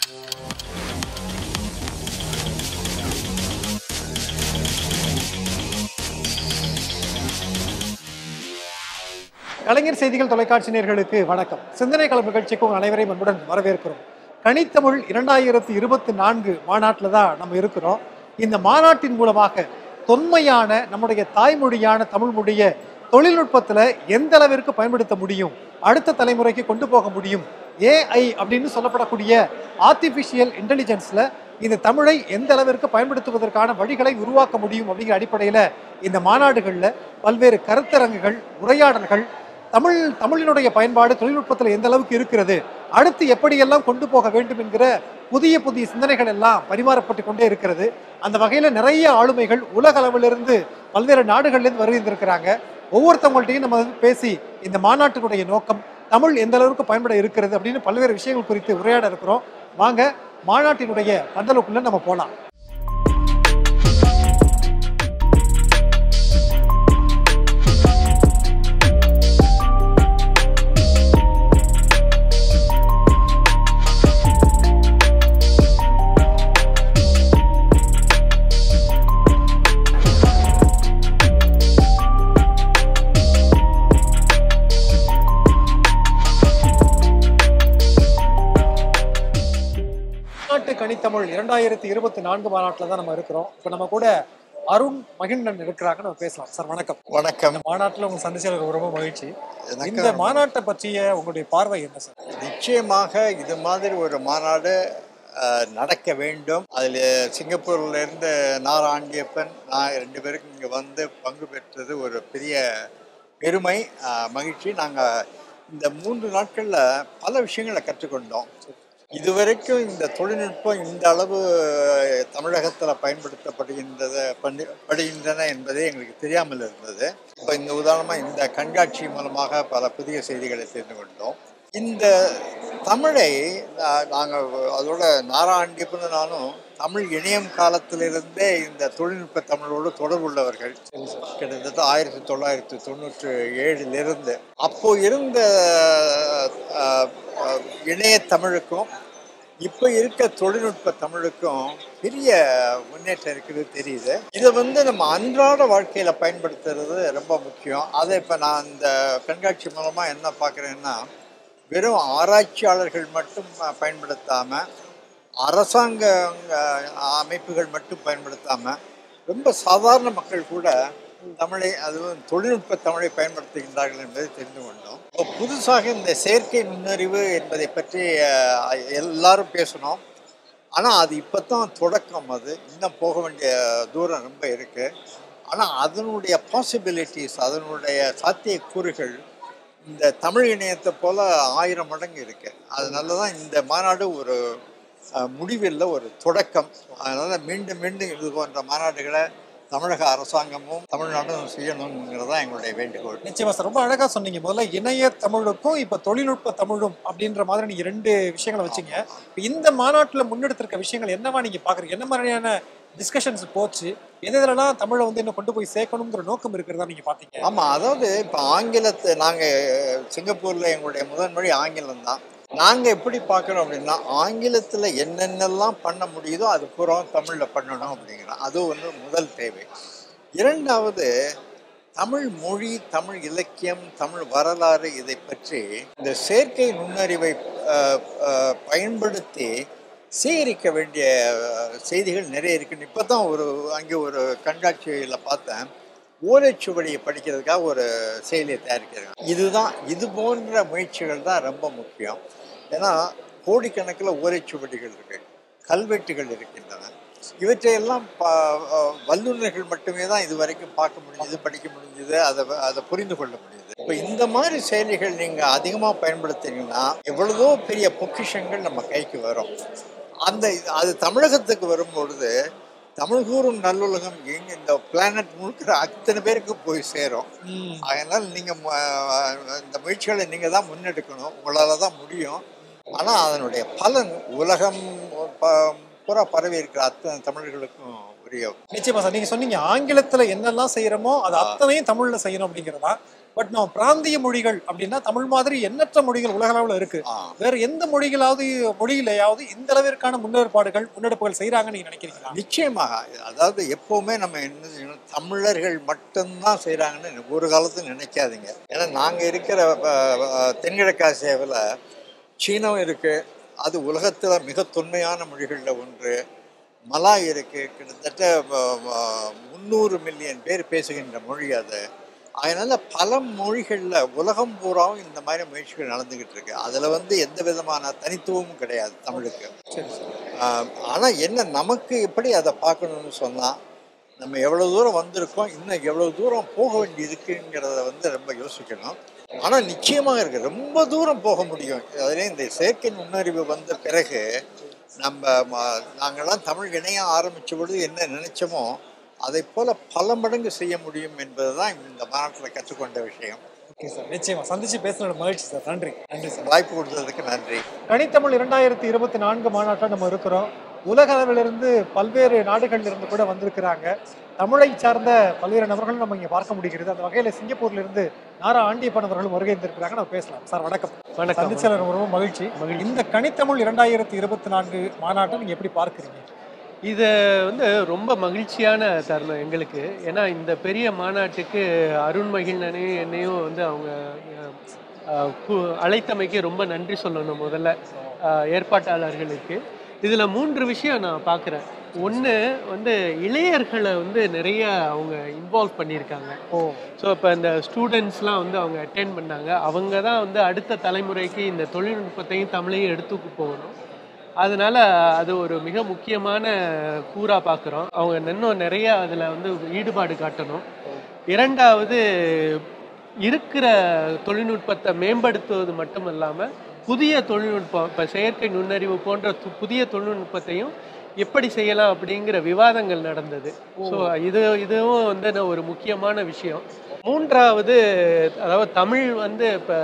கலைஞர் செய்திகள் தொலைக்காட்சி நேயர்களுக்கு வணக்கம் சிந்தனை கலப்பு நிகழ்ச்சிக்கு உங்கள் அனைவரையும் அன்புடன் வரவேற்கிறோம் கனித்தமிழ் இரண்டாயிரத்தி இருபத்தி நான்கு மாநாட்டில் தான் நம்ம இருக்கிறோம் இந்த மாநாட்டின் மூலமாக தொன்மையான நம்முடைய தாய்மொழியான தமிழ் மொழிய தொழில்நுட்பத்தில் எந்த அளவிற்கு பயன்படுத்த முடியும் அடுத்த தலைமுறைக்கு கொண்டு போக முடியும் ஏஐ அப்படின்னு சொல்லப்படக்கூடிய ஆர்டிஃபிஷியல் இன்டெலிஜென்ஸில் இந்த தமிழை எந்த அளவிற்கு பயன்படுத்துவதற்கான வழிகளை உருவாக்க முடியும் அப்படிங்கிற அடிப்படையில் இந்த மாநாடுகளில் பல்வேறு கருத்தரங்குகள் உரையாடல்கள் தமிழ் தமிழினுடைய பயன்பாடு தொழில்நுட்பத்தில் எந்த அளவுக்கு இருக்கிறது அடுத்து எப்படியெல்லாம் கொண்டு போக வேண்டும் என்கிற புதிய புதிய சிந்தனைகள் எல்லாம் பரிமாறப்பட்டு கொண்டே இருக்கிறது அந்த வகையில் நிறைய ஆளுமைகள் உலக அளவிலிருந்து பல்வேறு நாடுகள்லேருந்து வருகின்றிருக்கிறாங்க ஒவ்வொருத்தவங்கள்ட்டையும் நம்ம வந்து பேசி இந்த மாநாட்டினுடைய நோக்கம் தமிழ் எந்த அளவுக்கு பயன்பட இருக்கிறது அப்படின்னு பல்வேறு விஷயங்கள் குறித்து உரையாட இருக்கிறோம் வாங்க மாநாட்டினுடைய பந்தலுக்குள்ள நம்ம போலாம் மாநாட்டு கனித்தமிழ் இரண்டாயிரத்தி இருபத்தி நான்கு மாநாட்டில் தான் நம்ம இருக்கிறோம் இப்போ நம்ம கூட அருண் மகிழ்நன் இருக்கிறாங்க நம்ம பேசலாம் சார் வணக்கம் வணக்கம் இந்த மாநாட்டில் உங்க சந்திச்சதுக்கு ரொம்ப மகிழ்ச்சி எனக்கு இந்த மாநாட்டை பற்றிய உங்களுடைய பார்வை என்ன சார் நிச்சயமாக இது மாதிரி ஒரு மாநாடு அஹ், நடக்க வேண்டும் அதில் சிங்கப்பூர்ல இருந்து நாரா ஆண்டியப்பன் நான் ரெண்டு பேருக்கும் இங்கே வந்து பங்கு பெற்றது ஒரு பெரிய பெருமை அஹ், மகிழ்ச்சி நாங்கள் இந்த மூன்று நாட்களில் பல விஷயங்களை கற்றுக்கொண்டோம் இதுவரைக்கும் இந்த தொழில்நுட்பம் இந்த அளவு தமிழகத்தில் பயன்படுத்தப்படுகின்றது பண்ணி- படுகின்றன என்பதே எங்களுக்கு தெரியாமல் இருந்தது இப்போ இந்த உதாரணமாக இந்த கண்காட்சி மூலமாக பல புதிய செய்திகளை தெரிந்து கொண்டோம் இந்த தமிழை நாங்கள் அதோட நாராயண்டியப்பன் நானும் தமிழ் இணையம் காலத்திலிருந்தே இந்த தொழில்நுட்ப தமிழோடு தொடர்புள்ளவர்கள் கிட்டத்தட்ட ஆயிரத்தி தொள்ளாயிரத்தி தொண்ணூற்றி ஏழிலிருந்து அப்போ இருந்த அஹ், அஹ், இணைய தமிழுக்கும் இப்போ இருக்க தொழில்நுட்ப தமிழுக்கும் பெரிய முன்னேற்றம் இருக்குது தெரியுது இதை வந்து நம்ம அன்றாட வாழ்க்கையில் பயன்படுத்துறது ரொம்ப முக்கியம் அதை இப்போ நான் இந்த கண்காட்சி மூலமாக என்ன பார்க்குறேன்னா வெறும் ஆராய்ச்சியாளர்கள் மட்டும் பயன்படுத்தாமல் அரசாங்க அஹ், அமைப்புகள் மட்டும் பயன்படுத்தாமல் ரொம்ப சாதாரண மக்கள் கூட தமிழை அதுவும் தொழில்நுட்ப தமிழை பயன்படுத்துகின்றார்கள் என்பதை தெரிந்து கொண்டோம் இப்போ புதுசாக இந்த செயற்கை நுண்ணறிவு என்பதை பற்றி அஹ், எல்லாரும் பேசணும் ஆனால் அது இப்போ தான் தொடக்கம் அது இன்னும் போக வேண்டிய தூரம் ரொம்ப இருக்குது ஆனால் அதனுடைய பாசிபிலிட்டிஸ் அதனுடைய சாத்தியக்கூறுகள் இந்த தமிழ் இணையத்தை போல ஆயிரம் மடங்கு இருக்கு அதனால தான் இந்த மாநாடு ஒரு அஹ், முடிவில்லை ஒரு தொடக்கம் அதனால் மீண்டும் மீண்டும் இது போன்ற மாநாடுகளை தமிழக அரசாங்கமும் தமிழ்நாடும் செய்யணுங்கிறது தான் எங்களுடைய வேண்டுகோள் நிச்சயமா சார் ரொம்ப அழகா சொன்னீங்க முதல்ல இணைய தமிழுக்கும் இப்ப தொழில்நுட்ப தமிழும் அப்படின்ற மாதிரி நீங்க ரெண்டு விஷயங்களை வச்சீங்க இப்ப இந்த மாநாட்டுல முன்னெடுத்திருக்க விஷயங்கள் என்னவா நீங்க பாக்குறீங்க என்ன மாதிரியான டிஸ்கஷன்ஸ் போச்சு எது எதுலலாம் தமிழை வந்து இன்னும் கொண்டு போய் சேர்க்கணுங்கிற நோக்கம் இருக்கிறதா நீங்க பாத்தீங்க ஆமாம் அதாவது இப்போ ஆங்கிலத்தை நாங்கள் சிங்கப்பூரில் எங்களுடைய முதன்மொழி ஆங்கிலம் தான் நாங்கள் எப்படி பார்க்குறோம் அப்படின்னா ஆங்கிலத்தில் என்னென்னலாம் பண்ண முடியுதோ அது பூரா தமிழில் பண்ணணும் அப்படிங்கிறோம் அது ஒன்று முதல் தேவை இரண்டாவது தமிழ் மொழி தமிழ் இலக்கியம் தமிழ் வரலாறு இதை பற்றி இந்த செயற்கை நுண்ணறிவை அஹ், அஹ், பயன்படுத்தி சேகரிக்க வேண்டிய அஹ், செய்திகள் நிறைய இருக்குன்னு இப்போ தான் ஒரு அங்கே ஒரு கண்காட்சியில் பார்த்தேன் ஓலைச்சுவடியை படிக்கிறதுக்காக ஒரு செயலியை தயாரிக்கிறாங்க இதுதான் இது போன்ற முயற்சிகள் தான் ரொம்ப முக்கியம் ஏன்னா கோடிக்கணக்கில் ஓலைச்சுவடிகள் இருக்கு கல்வெட்டுகள் இருக்கின்றன இவற்றையெல்லாம் ப அஹ் வல்லுநர்கள் மட்டுமே தான் இது வரைக்கும் பார்க்க முடிஞ்சது படிக்க முடிஞ்சது அதை வ- அதை புரிந்து கொள்ள முடியுது இப்போ இந்த மாதிரி செயலிகள் நீங்கள் அதிகமாக பயன்படுத்துனீங்கன்னா எவ்வளவோ பெரிய பொக்கிஷங்கள் நம்ம கைக்கு வரும் அந்த இது- அது தமிழகத்துக்கு வரும்பொழுது தமிழ் கூறும் நல்லுலகம் எங்க இந்த பிளானட் முழுக்கிற அத்தனை பேருக்கு போய் சேரும் அதனால் நீங்கள் இந்த முயற்சிகளை நீங்கள் தான் முன்னெடுக்கணும் உங்களால் தான் முடியும் ஆனால் அதனுடைய பலன் உலகம் ப- பூரா பரவி இருக்கிற அத்தனை தமிழர்களுக்கும் உரிய நிச்சயமா சார் நீங்க சொன்னீங்க ஆங்கிலத்துல என்னெல்லாம் செய்யறோமோ அது அத்தனையும் தமிழ்ல செய்யணும் அப்படிங்கிறதா பட் நம்ம பிராந்திய மொழிகள் அப்படின்னா தமிழ் மாதிரி எண்ணற்ற மொழிகள் உலக அளவில் இருக்கு ஆ. வேற எந்த மொழிகளாவது மொழியிலையாவது இந்த அளவிற்கான முன்னேற்பாடுகள் முன்னெடுப்புகள் செய்யறாங்கன்னு நீங்க நினைக்கிறீங்களா நிச்சயமாக அதாவது எப்பவுமே நம்ம என்ன செய்யணும், தமிழர்கள் மட்டும்தான் செய்கிறாங்கன்னு ஒரு காலத்தில் நினைக்காதீங்க ஏன்னா நாங்கள் இருக்கிற அஹ், அஹ், தென்கிழக்காசியாவில் சீனம் இருக்குது அது உலகத்தில் மிக தொன்மையான மொழிகளில் ஒன்று மலாய் இருக்குது கிட்டத்தட்ட முந்நூறு மில்லியன் பேர் பேசுகின்ற மொழி அது அதனால் பல மொழிகளில் உலகம் பூராவும் இந்த மாதிரி முயற்சிகள் நடந்துக்கிட்டு இருக்கு அதில் வந்து எந்த விதமான தனித்துவமும் கிடையாது தமிழுக்கு சரி சரி ஆனால் என்ன நமக்கு எப்படி அதை பார்க்கணும்னு சொன்னால் நம்ம எவ்வளோ தூரம் வந்திருக்கோம் இன்னும் எவ்வளோ தூரம் போக வேண்டி இருக்குங்கிறத வந்து ரொம்ப யோசிக்கணும் ஆனால் நிச்சயமாக இருக்குது ரொம்ப தூரம் போக முடியும் அதிலே இந்த செயற்கை நுண்ணறிவு வந்த பிறகு நம்ம ம- நாங்கள்லாம் தமிழ் இணையம் ஆரம்பித்த பொழுது என்ன நினைச்சோமோ அதை போல பல மடங்கு செய்ய முடியும் என்பது தான் இந்த மாநாட்டில் கற்றுக்கொண்ட விஷயம் ஓகே சார் நிச்சயமா சந்திச்சு பேசுனது மகிழ்ச்சி சார் நன்றி நன்றி சார் வாய்ப்பு கொடுத்ததுக்கு நன்றி கனித்தமிழ் இரண்டாயிரத்தி இருபத்தி நான்கு மாநாட்டில் நம்ம இருக்கிறோம் உலக அளவிலிருந்து பல்வேறு நாடுகள்ல இருந்து கூட வந்திருக்கிறாங்க தமிழை சார்ந்த பல்வேறு நபர்களும் நம்ம இங்க பார்க்க முடிகிறது அந்த வகையில சிங்கப்பூர்ல இருந்து நாரா ஆண்டியப்பன் அவர்களும் வருகை இருந்திருக்கிறாங்க நம்ம பேசலாம் சார் வணக்கம் வணக்கம் சந்திச்சல ரொம்ப ரொம்ப மகிழ்ச்சி இந்த கனித்தமிழ் இரண்டாயிரத்தி இருபத்தி நான்கு மாநாட்டை நீங்க எப்படி பார்க்கிறீங்க இது வந்து ரொம்ப மகிழ்ச்சியான தருணம் எங்களுக்கு ஏன்னா இந்த பெரிய மாநாட்டுக்கு அருண் மகிழ்னனையும் என்னையும் வந்து அவங்க அஹ், கு- அழைத்தமைக்கு ரொம்ப நன்றி சொல்லணும் முதல்ல அஹ், ஏற்பாட்டாளர்களுக்கு இதில் மூன்று விஷயம் நான் பார்க்குறேன் ஒன்று வந்து இளையர்களை வந்து நிறைய அவங்க இன்வால்வ் பண்ணியிருக்காங்க ஓ ஸோ இப்போ இந்த ஸ்டூடெண்ட்ஸ்லாம் வந்து அவங்க அட்டென்ட் பண்ணாங்க அவங்க தான் வந்து அடுத்த தலைமுறைக்கு இந்த தொழில்நுட்பத்தையும் தமிழையும் எடுத்துக்கு போகணும் அதனால அது ஒரு மிக முக்கியமான கூறா பார்க்குறோம் அவங்க இன்னும் நிறைய அதில் வந்து ஈடுபாடு காட்டணும் இரண்டாவது இருக்கிற தொழில்நுட்பத்தை மேம்படுத்துவது மட்டும் இல்லாமல் புதிய தொழில்நுட்பம் இப்போ செயற்கை நுண்ணறிவு போன்ற து- புதிய தொழில்நுட்பத்தையும் எப்படி செய்யலாம் அப்படிங்கிற விவாதங்கள் நடந்தது ஸோ இது இதுவும் வந்து நான் ஒரு முக்கியமான விஷயம் மூன்றாவது அதாவது தமிழ் வந்து இப்போ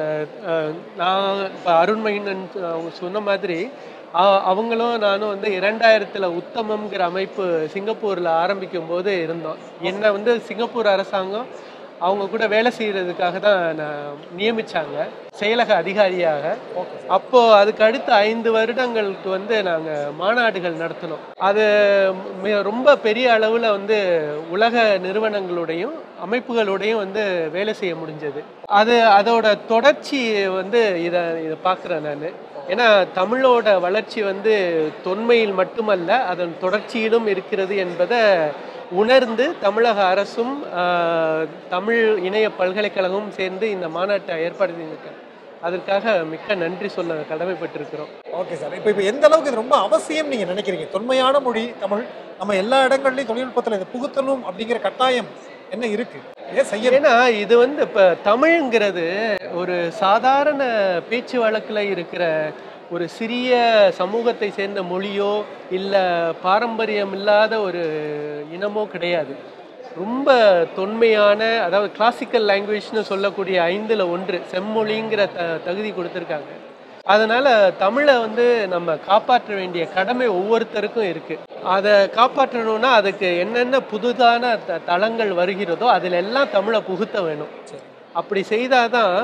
நான் இப்போ அருண்மகினன் அவங்க சொன்ன மாதிரி அ- அவங்களும் நானும் வந்து இரண்டாயிரத்தில் உத்தமம்ங்கிற அமைப்பு சிங்கப்பூரில் ஆரம்பிக்கும் போது இருந்தோம் என்னை வந்து சிங்கப்பூர் அரசாங்கம் அவங்க கூட வேலை செய்யறதுக்காக தான் நான் நியமிச்சாங்க செயலக அதிகாரியாக அப்போ அதுக்கு அடுத்த ஐந்து வருடங்களுக்கு வந்து நாங்க மாநாடுகள் நடத்தினோம் அது மி- ரொம்ப பெரிய அளவுல வந்து உலக நிறுவனங்களுடையும் அமைப்புகளோடையும் வந்து வேலை செய்ய முடிஞ்சது அது அதோட தொடர்ச்சி வந்து இதை இதை பார்க்குறேன் நான் ஏன்னா தமிழோட வளர்ச்சி வந்து தொன்மையில் மட்டுமல்ல அதன் தொடர்ச்சியிலும் இருக்கிறது என்பதை உணர்ந்து தமிழக அரசும் ஆஹ், தமிழ் இணைய பல்கலைக்கழகமும் சேர்ந்து இந்த மாநாட்டை ஏற்பாடு செஞ்சிருக்காங்க அதற்காக மிக்க நன்றி சொல்ல கடமைப்பட்டிருக்கிறோம் ஓகே சார் இப்போ இப்போ எந்த அளவுக்கு இது ரொம்ப அவசியம் நீங்க நினைக்கிறீங்க தொன்மையான மொழி தமிழ் நம்ம எல்லா இடங்கள்லயும் தொழில்நுட்பத்துல இதை புகுத்தணும் அப்படிங்கிற கட்டாயம் என்ன இருக்கு ஏன் செய்ய ஏன்னா இது வந்து இப்போ தமிழ்ங்கிறது ஒரு சாதாரண பேச்சு வழக்கில் இருக்கிற ஒரு சிறிய சமூகத்தை சேர்ந்த மொழியோ இல்லை பாரம்பரியம் இல்லாத ஒரு இனமோ கிடையாது ரொம்ப தொன்மையான அதாவது கிளாசிக்கல் லாங்குவேஜ்னு சொல்லக்கூடிய ஐந்தில் ஒன்று செம்மொழிங்கிற த தகுதி கொடுத்துருக்காங்க அதனால தமிழை வந்து நம்ம காப்பாற்ற வேண்டிய கடமை ஒவ்வொருத்தருக்கும் இருக்கு அதை காப்பாற்றணும்னா அதுக்கு என்னென்ன புதுதான த தளங்கள் வருகிறதோ அதில் எல்லாம் தமிழை புகுத்த வேணும் அப்படி செய்தாதான்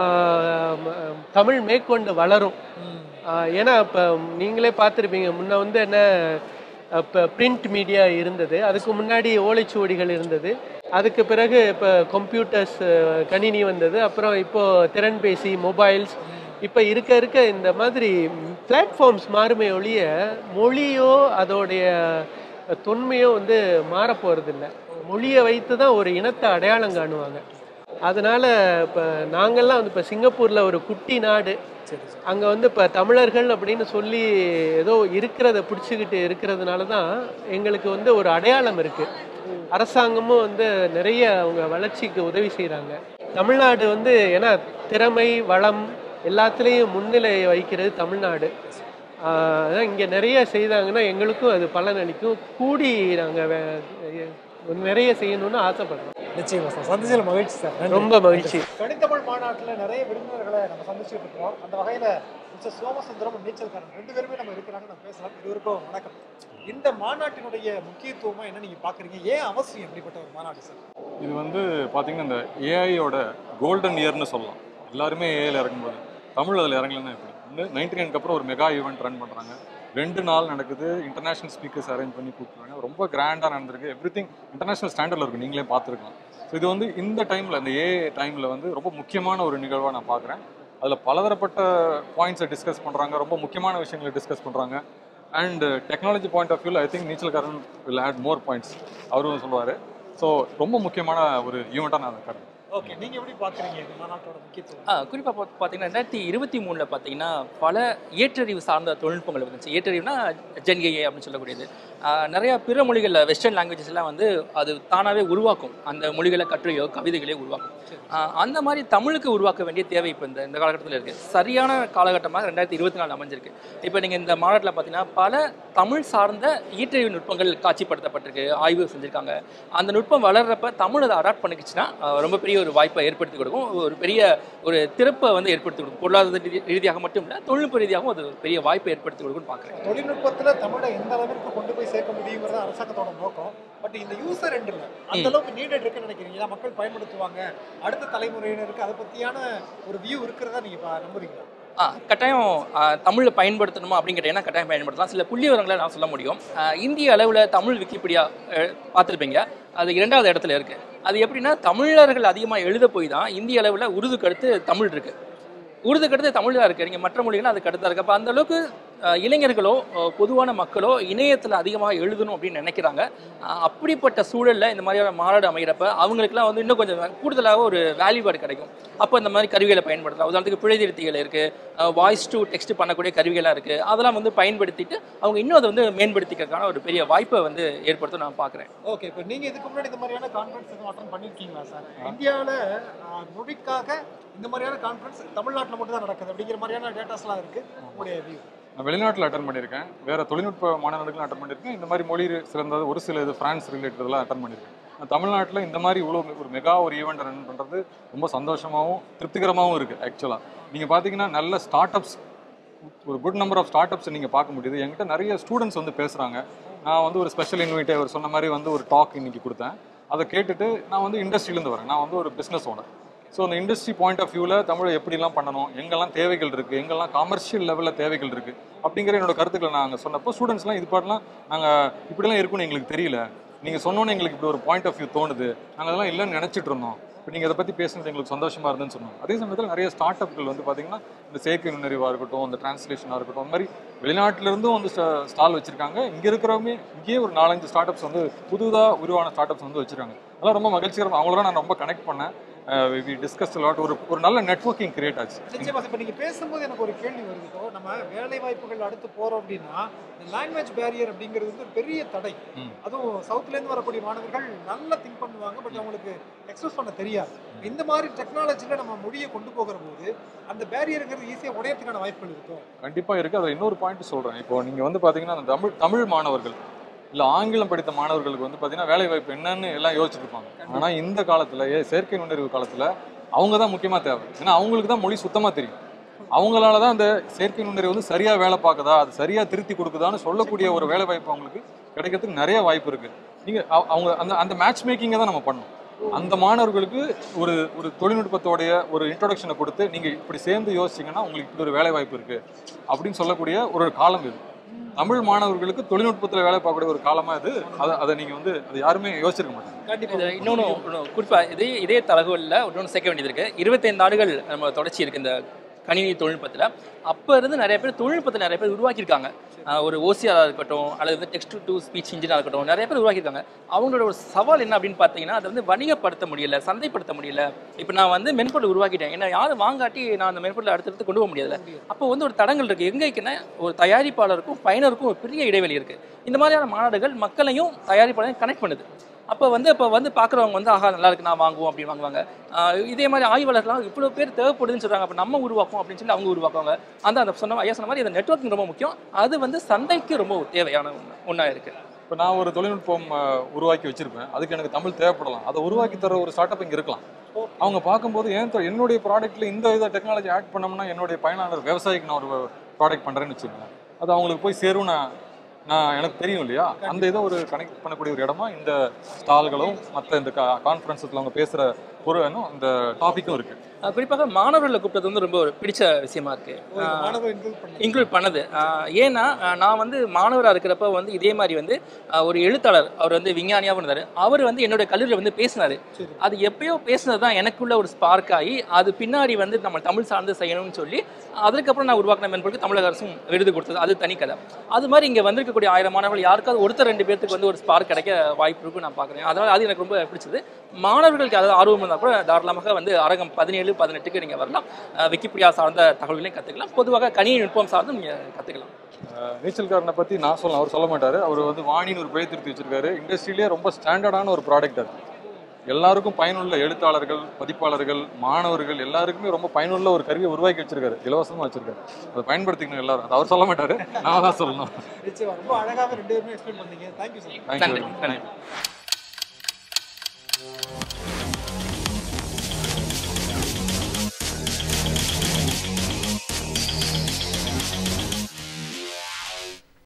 ஆஹ், ம- தமிழ் மேற்கொண்டு வளரும் ஆஹ், ஏன்னா இப்போ நீங்களே பார்த்துருப்பீங்க முன்ன வந்து என்ன இப்போ பிரிண்ட் மீடியா இருந்தது அதுக்கு முன்னாடி ஓலைச்சுவடிகள் இருந்தது அதுக்கு பிறகு இப்போ கம்ப்யூட்டர்ஸ் கணினி வந்தது அப்புறம் இப்போ திறன்பேசி மொபைல்ஸ் இப்போ இருக்க இருக்க இந்த மாதிரி பிளாட்ஃபார்ம்ஸ் மாறுமே ஒழிய மொழியோ அதோடைய தொன்மையோ வந்து மாறப் போகிறதில்ல மொழியை வைத்து தான் ஒரு இனத்தை அடையாளம் காணுவாங்க அதனால இப்போ நாங்கள்லாம் வந்து இப்போ சிங்கப்பூரில் ஒரு குட்டி நாடு அங்கே வந்து இப்போ தமிழர்கள் அப்படின்னு சொல்லி ஏதோ இருக்கிறத பிடிச்சிக்கிட்டு இருக்கிறதுனால தான் எங்களுக்கு வந்து ஒரு அடையாளம் இருக்குது அரசாங்கமும் வந்து நிறைய அவங்க வளர்ச்சிக்கு உதவி செய்கிறாங்க தமிழ்நாடு வந்து ஏன்னா திறமை வளம் எல்லாத்துலேயும் முன்னிலை வைக்கிறது தமிழ்நாடு ஆஹ் அதான் இங்கே நிறைய செய்தாங்கன்னா எங்களுக்கும் அது பலன் அளிக்கும் கூடி நாங்கள் நிறைய செய்யணும்னு ஆசைப்படுறோம் நிச்சயமா சார் சந்திச்சதில் மகிழ்ச்சி சார் நன்றி. ரொம்ப மகிழ்ச்சி கணித்தமிழ் மாநாட்டில் நிறைய விருந்தினர்களை நம்ம சந்திச்சுட்டு இருக்கோம் அந்த வகையில் மிஸ்டர் சோமசுந்தரம் நீச்சல்காரன் ரெண்டு பேருமே நம்ம இருக்கிறாங்க நம்ம பேசலாம் இருவருக்கும் வணக்கம் இந்த மாநாட்டினுடைய முக்கியத்துவமா என்ன நீங்க பாக்குறீங்க ஏன் அவசியம் இப்படிப்பட்ட ஒரு மாநாடு சார் இது வந்து பார்த்தீங்கன்னா இந்த ஏஐயோட கோல்டன் இயர்னு சொல்லலாம் எல்லாருமே ஏஐல இறங்கும்போது தமிழ் அதில் இறங்கலன்னா எப்படி வந்து நைன்டி நைனுக்கு அப்புறம் ஒரு மெகா ஈவெண்ட் ரன் பண்ணுறாங்க ரெண்டு நாள் நடக்குது இன்டர்நேஷனல் ஸ்பீக்கர்ஸ் அரேஞ்ச் பண்ணி கூப்பிட்டுருவாங்க ரொம்ப கிராண்டாக நடந்திருக்கு எவ்ரி திங் இன்டர்நேஷனல் ஸ்டாண்டர்டில் இருக்கும் நீங்களே பார்த்துருக்கலாம் ஸோ இது வந்து இந்த டைமில் இந்த ஏஐ டைமில் வந்து ரொம்ப முக்கியமான ஒரு நிகழ்வாக நான் பார்க்குறேன் அதில் பலதரப்பட்ட பாயிண்ட்ஸை டிஸ்கஸ் பண்ணுறாங்க ரொம்ப முக்கியமான விஷயங்களை டிஸ்கஸ் பண்ணுறாங்க அண்ட் டெக்னாலஜி பாயிண்ட் ஆஃப் வியூவில் I think Neechalkaran will add more points அவரும் சொல்லுவார் ஸோ ரொம்ப முக்கியமான ஒரு ஈவெண்ட்டாக நான் அதை கருதுறேன் ஓகே நீங்க எப்படி பாக்குறீங்க இந்த மாநாட்டோட முக்கியத்துவம் ஆ குறிப்பாக பார்த்து பார்த்தீங்கன்னா ரெண்டாயிரத்தி இருபத்தி மூணில் பார்த்தீங்கன்னா பல ஏற்றறிவு சார்ந்த தொழில்நுட்பங்கள் இருந்துச்சு ஏற்றறிவுனா ஜென்ஏஏ அப்படின்னு சொல்லக்கூடியது ஆ, நிறைய பிற மொழிகளில் வெஸ்டர்ன் லாங்குவேஜஸ் எல்லாம் வந்து அது தானாகவே உருவாக்கும் அந்த மொழிகளை கட்டுரையோ கவிதைகளையோ உருவாக்கும் ஆ, அந்த மாதிரி தமிழுக்கு உருவாக்க வேண்டிய தேவை இப்போ இந்த இந்த காலகட்டத்தில் இருக்குது சரியான காலகட்டமாக ரெண்டாயிரத்தி இருபத்தி நாலு அமைஞ்சிருக்கு இப்போ நீங்கள் இந்த மாநாட்டில் பார்த்தீங்கன்னா பல தமிழ் சார்ந்த ஈற்றறிவு நுட்பங்கள் காட்சிப்படுத்தப்பட்டிருக்கு ஆய்வு செஞ்சுருக்காங்க அந்த நுட்பம் வளர்றப்ப தமிழ் அதை அடாப்ட் பண்ணிக்கிச்சுன்னா ஆ, ரொம்ப பெரிய ஒரு வாய்ப்பை ஏற்படுத்தி கொடுக்கும் ஒரு பெரிய ஒரு திறப்பை வந்து ஏற்படுத்தி கொடுக்கும் பொருளாதார ரீதி- ரீதியாக மட்டும் இல்லை தொழில்நுட்ப ரீதியாகவும் அது ஒரு பெரிய வாய்ப்பை ஏற்படுத்தி கொடுக்கும்னு பார்க்குறேன் தொழில்நுட்பத்துல தமிழை எந்த அளவிற்கு கொண்டு போய் சேர்க்க முடியுங்கிறது அரசாங்கத்தோட நோக்கம் பட் இந்த யூசர் எண்ட் இல்ல அந்த அளவுக்கு நீடட் இருக்குன்னு நினைக்கிறீங்க ஏன்னா மக்கள் பயன்படுத்துவாங்க அடுத்த தலைமுறையினருக்கு அதை பத்தியான ஒரு வியூ இருக்கிறதா நீங்க பா- நம்புறீங்களா ஆ கட்டாயம் தமிழில் பயன்படுத்தணுமா அப்படின்னு கேட்டிங்கன்னா கட்டாயம் பயன்படுத்தலாம் சில புள்ளி விவரங்களை நான் சொல்ல முடியும் ஆ, இந்திய அளவில் தமிழ் விக்கிபீடியா அஹ், பார்த்திருப்பீங்க அது இரண்டாவது இடத்துல இருக்குது அது எப்படின்னா தமிழர்கள் அதிகமாக எழுத போய் தான் இந்திய அளவில் உருதுக்கு அடுத்து தமிழ் இருக்குது உருதுக்கு அடுத்து தமிழ் தான் இருக்குது நீங்கள் மற்ற மொழிகள் அதுக்கு அடுத்தா இருக்குது அப்போ அந்த அளவுக்கு அஹ், இளைஞர்களோ அஹ், பொதுவான மக்களோ இணையத்தில் அதிகமாக எழுதணும் அப்படின்னு நினைக்கிறாங்க அஹ், அப்படிப்பட்ட சூழலில் இந்த மாதிரியான மாநாடு அமைகிறப்ப அவங்களுக்குலாம் வந்து இன்னும் கொஞ்சம் கூடுதலாக ஒரு வேல்யூபாடு கிடைக்கும் அப்போ இந்த மாதிரி கருவிகளை பயன்படுத்தலாம் உதாரணத்துக்கு பிழை திருத்திகள் இருக்குது வாய்ஸ் டு டெக்ஸ்ட் பண்ணக்கூடிய கருவிகளாக இருக்குது அதெல்லாம் வந்து பயன்படுத்திட்டு அவங்க இன்னும் அதை வந்து மேம்படுத்திக்கிறதுக்கான ஒரு பெரிய வாய்ப்பை வந்து ஏற்படுத்த நான் பார்க்குறேன் ஓகே இப்போ நீங்க இதுக்கு முன்னாடி இந்த மாதிரியான கான்ஃபரன்ஸ் எதுவும் அட்டன் பண்ணிருக்கீங்களா சார் இந்தியாவில் மொழிக்காக இந்த மாதிரியான கான்ஃபரன்ஸ் தமிழ்நாட்டில் மட்டும் தான் நடக்குது அப்படிங்கிற மாதிரியான டேட்டாஸ்லாம் இருக்கு உங்களுடைய வியூ நான் வெளிநாட்டில் அட்டன் பண்ணியிருக்கேன் வேற தொழில்நுட்ப மாநாடுகளும் அட்டன் பண்ணியிருக்கேன் இந்த மாதிரி மொழி சிறந்தது ஒரு சில இது ஃப்ரான்ஸ் ரிலேட்டட்லாம் அட்டன் பண்ணியிருக்கேன் நான் தமிழ்நாட்டில் இந்த மாதிரி இவ்வளோ ஒரு மெகா ஒரு ஈவெண்ட் ரன் பண்ணுறது ரொம்ப சந்தோஷமாகவும் திருப்திகரமாகவும் இருக்குது ஆக்சுவலாக நீங்கள் பார்த்தீங்கன்னா நல்ல ஸ்டார்ட் அப்ஸ் ஒரு good number of start ups நீங்கள் பார்க்க முடியுது என்கிட்ட நிறைய ஸ்டூடெண்ட்ஸ் வந்து பேசுகிறாங்க நான் வந்து ஒரு ஸ்பெஷல் இன்வைட்டை அவர் சொன்ன மாதிரி வந்து ஒரு டாக் இன்னைக்கு கொடுத்தேன் அதை கேட்டுட்டு நான் வந்து இண்டஸ்ட்ரியிலேருந்து வரேன் நான் வந்து ஒரு பிஸ்னஸ் ஓனர் ஸோ அந்த இண்டஸ்ட்ரி பாயிண்ட் ஆஃப் வியூவில் தமிழை எப்படிலாம் பண்ணணும் எங்கெல்லாம் தேவைகள் இருக்குது எங்கெல்லாம் கமர்ஷியல் லெவலில் தேவைகள் இருக்குது அப்படிங்கிற என்னோட கருத்துக்களை நாங்கள் சொன்னப்போ ஸ்டூடெண்ட்ஸ்லாம் இது பாட்டெலாம் நாங்கள் இப்படிலாம் இருக்கும்னு எங்களுக்கு தெரியல நீங்கள் சொன்னோன்னே எங்களுக்கு இப்படி ஒரு பாயிண்ட் ஆஃப் வியூ தோணுது நாங்கள் அதெல்லாம் இல்லைன்னு நினச்சிட்டு இருந்தோம் இப்போ நீங்கள் இதை பற்றி பேசுனது எங்களுக்கு சந்தோஷமாக இருந்துன்னு சொன்னோம் அதே சமயத்தில் நிறைய ஸ்டார்ட் அப்கள் வந்து பார்த்தீங்கன்னா இந்த செயற்கை நுண்ணறிவாக இருக்கட்டும் இந்த டிரான்ஸ்லேஷனாக இருக்கட்டும் அந்த மாதிரி வெளிநாட்டிலேருந்தும் வந்து ஸ்டால் வச்சுருக்காங்க இங்கே இருக்கிறவங்க இங்கேயே ஒரு நாலஞ்சு ஸ்டார்ட் அப்ஸ் வந்து புதுதாக உருவான ஸ்டார்ட் அப்ஸ் வந்து வச்சுருக்காங்க அதெல்லாம் ரொம்ப மகிழ்ச்சிகரம் அவங்களோட நான் ரொம்ப கனெக்ட் பண்ணேன் வி டிஸ்கஸ் லாட் ஒரு ஒரு நல்ல நெட்வொர்க்கிங் கிரியேட் ஆச்சு நிச்சயமா இப்போ நீங்க பேசும்போது எனக்கு ஒரு கேள்வி வருது இப்போ நம்ம வேலை வாய்ப்புகள் அடுத்து போறோம் அப்படின்னா இந்த லாங்குவேஜ் பேரியர் அப்படிங்கிறது வந்து ஒரு பெரிய தடை ம். அதுவும் சவுத்ல இருந்து வரக்கூடிய மாணவர்கள் நல்லா திங்க் பண்ணுவாங்க பட் அவங்களுக்கு எக்ஸ்பிரஸ் பண்ண தெரியாது இந்த மாதிரி டெக்னாலஜில நம்ம மொழியை கொண்டு போகிற போது அந்த பேரியருங்கிறது ஈஸியாக உடையறதுக்கான வாய்ப்புகள் இருக்கும் கண்டிப்பாக இருக்குது அதில் இன்னொரு பாயிண்ட் சொல்கிறேன் இப்போ நீங்கள் வந்து பார்த்தீங்கன்னா அந்த தமிழ் தமிழ் மாணவர்கள் இல்லை ஆங்கிலம் படித்த மாணவர்களுக்கு வந்து பார்த்தீங்கன்னா வேலை வாய்ப்பு என்னன்னு எல்லாம் யோசிச்சுட்டு இருப்பாங்க ஆனால் இந்த காலத்தில் செயற்கை நுண்ணறிவு காலத்தில் அவங்க தான் முக்கியமாக தேவை ஏன்னா அவங்களுக்கு தான் மொழி சுத்தமாக தெரியும் அவங்களால தான் அந்த செயற்கை நுண்ணறிவு வந்து சரியாக வேலை பார்க்குதா அது சரியாக திருத்தி கொடுக்குதான்னு சொல்லக்கூடிய ஒரு வேலை வாய்ப்பு அவங்களுக்கு கிடைக்கிறதுக்கு நிறைய வாய்ப்பு இருக்குது நீங்கள் அவங்க அந்த அந்த மேட்ச் மேக்கிங்கை தான் நம்ம பண்ணணும் அந்த மாணவர்களுக்கு ஒரு ஒரு தொழில்நுட்பத்தோடைய ஒரு இன்ட்ரோடக்ஷனை கொடுத்து நீங்கள் இப்படி சேர்ந்து யோசிச்சீங்கன்னா உங்களுக்கு இப்படி ஒரு வேலை வாய்ப்பு இருக்குது அப்படின்னு சொல்லக்கூடிய ஒரு காலம் இது தமிழ் மாணவர்களுக்கு தொழில்நுட்பத்தில் வேலை பார்க்கக்கூடிய ஒரு காலமாக இது அதை அதை நீங்கள் வந்து அது யாருமே யோசிச்சிருக்க மாட்டாங்க கண்டிப்பா இது இன்னொன்று குறிப்பாக இதே இதே தகவலில் இன்னொன்று சேர்க்க வேண்டியது இருக்குது இருபத்தைந்து ஆண்டுகள் நம்ம தொடர்ச்சி இருக்குது இந்த கணினி தொழில்நுட்பத்தில் அப்போ இருந்து நிறைய பேர் தொழில்நுட்பத்தை நிறைய பேர் உருவாக்கியிருக்காங்க ஆஹ் ஒரு ஓசிஆராக இருக்கட்டும் அல்லது வந்து டெக்ஸ்ட் டு ஸ்பீச் இன்ஜினாக இருக்கட்டும் நிறைய பேர் உருவாக்கியிருக்காங்க அவங்களோட ஒரு சவால் என்ன அப்படின்னு பார்த்தீங்கன்னா அதை வந்து வணிகப்படுத்த முடியல சந்தைப்படுத்த முடியல இப்போ நான் வந்து மென்பொருள் உருவாக்கிட்டேன் என்ன யாரும் வாங்காட்டி நான் அந்த மென்பொருளை அடுத்தடுத்து கொண்டு போக முடியாதுல்ல அப்போ வந்து ஒரு தடங்கள் இருக்குது எங்கே இருக்குன்னா ஒரு தயாரிப்பாளருக்கும் பயனருக்கும் ஒரு பெரிய இடைவெளி இருக்குது இந்த மாதிரியான மாநாடுகள் மக்களையும் தயாரிப்பாளரையும் கனெக்ட் பண்ணுது அப்போ வந்து இப்போ வந்து பார்க்குறவங்க வந்து ஆஹா நல்லா இருக்கு நான் வாங்குவோம் அப்படின்னு வாங்குவாங்க ஆஹ் இதே மாதிரி ஆய்வாளர்கள்லாம் இவ்வளோ பேர் தேவைப்படுதுன்னு சொல்கிறாங்க அப்போ நம்ம உருவாக்கும் அப்படின்னு சொல்லி அவங்க உருவாக்குவாங்க அந்த அந்த சொன்ன ஐயா சொன்ன மாதிரி இந்த நெட்வொர்க்கிங் ரொம்ப முக்கியம் அது வந்து சந்தைக்கு ரொம்ப தேவையான ஒன்று ஒன்றா இருக்குது இப்போ நான் ஒரு தொழில்நுட்பம் அஹ், உருவாக்கி வச்சிருப்பேன் அதுக்கு எனக்கு தமிழ் தேவைப்படலாம் அதை உருவாக்கி தர ஒரு ஸ்டார்ட் அப் இங்கே இருக்கலாம் அவங்க பார்க்கும்போது ஏன் தொ- என்னுடைய ப்ராடக்ட்ல இந்த இதை டெக்னாலஜி ஆட் பண்ணோம்னா என்னுடைய பயனாளர் விவசாயிக்கு நான் ஒரு ப்ராடக்ட் பண்ணுறேன்னு வச்சுக்கோங்களேன் அது அவங்களுக்கு போய் சேரும் நான் நான் எனக்கு தெரியும் இல்லையா அந்த இதை ஒரு கனெக்ட் பண்ணக்கூடிய ஒரு இடமா இந்த ஸ்டால்களும் மற்ற இந்த கான்ஃபரன்ஸில் அவங்க பேசுகிற ஒரு இன்னும் இந்த டாபிக்கும் இருக்கு அஹ் குறிப்பாக மாணவர்களை கூப்பிட்டது வந்து ரொம்ப ஒரு பிடிச்ச விஷயமா இருக்கு அஹ் மாணவர் include பண்ணி இன்க்ளூட் பண்ணது ஆஹ் ஏன்னா ஆஹ் நான் வந்து மாணவராக இருக்கிறப்ப வந்து இதே மாதிரி வந்து ஆஹ் ஒரு எழுத்தாளர் அவர் வந்து விஞ்ஞானியாகவும் இருந்தார் அவர் வந்து என்னுடைய கல்லூரியில் வந்து பேசினார் சரி. அது எப்பயோ பேசினது தான் எனக்குள்ள ஒரு ஸ்பார்க் ஆகி அது பின்னாடி வந்து நம்ம தமிழ் சார்ந்து செய்யணும்னு சொல்லி அதுக்கப்புறம் நான் உருவாக்கின மென்பொருளுக்கு தமிழக அரசும் விருது கொடுத்தது அது தனி கதை அது மாதிரி இங்கே வந்திருக்கக்கூடிய ஆயிரம் மாணவர்கள் யாருக்காவது ஒருத்தர் ரெண்டு பேர்த்துக்கு வந்து ஒரு ஸ்பார்க் கிடைக்க வாய்ப்பு இருக்கு நான் பார்க்குறேன் அதனால் அது எனக்கு ரொம்ப பிடிச்சது மாணவர்களுக்கு அதாவது ஆர்வம் இருந்தால் கூட தாராளமாக வந்து அரங்கம் பதினேழு பதினெட்டுக்கு நீங்கள் வரலாம் ஆஹ் விக்கிபீடியா சார்ந்த தகவல்களையும் கற்றுக்கலாம் பொதுவாக கணினி நுட்பம் சார்ந்து நீங்கள் கற்றுக்கலாம் அஹ் நீச்சல்காரனை பற்றி நான் சொல்லலாம் அவர் சொல்ல மாட்டார் அவர் வந்து வாணின்னு ஒரு பிழை திருத்தி வச்சிருக்காரு இண்டஸ்ட்ரியிலே ரொம்ப ஸ்டாண்டர்டான ஒரு ப்ராடக்ட் அது எல்லாருக்கும் பயனுள்ள எழுத்தாளர்கள் பதிப்பாளர்கள் மாணவர்கள் எல்லாருக்குமே ரொம்ப பயனுள்ள ஒரு கருவியை உருவாக்கி வச்சிருக்காரு இலவசமாக வச்சிருக்காரு அதை பயன்படுத்திக்கணும் எல்லாரும் அது அவர் சொல்ல மாட்டாரு நான் தான் சொல்லணும் நிச்சயமா ரொம்ப அழகாக ரெண்டு பேருமே எக்ஸ்பிளைன் பண்ணீங்க தேங்க்யூ சார் தேங்க்யூ நன்றி நன்றி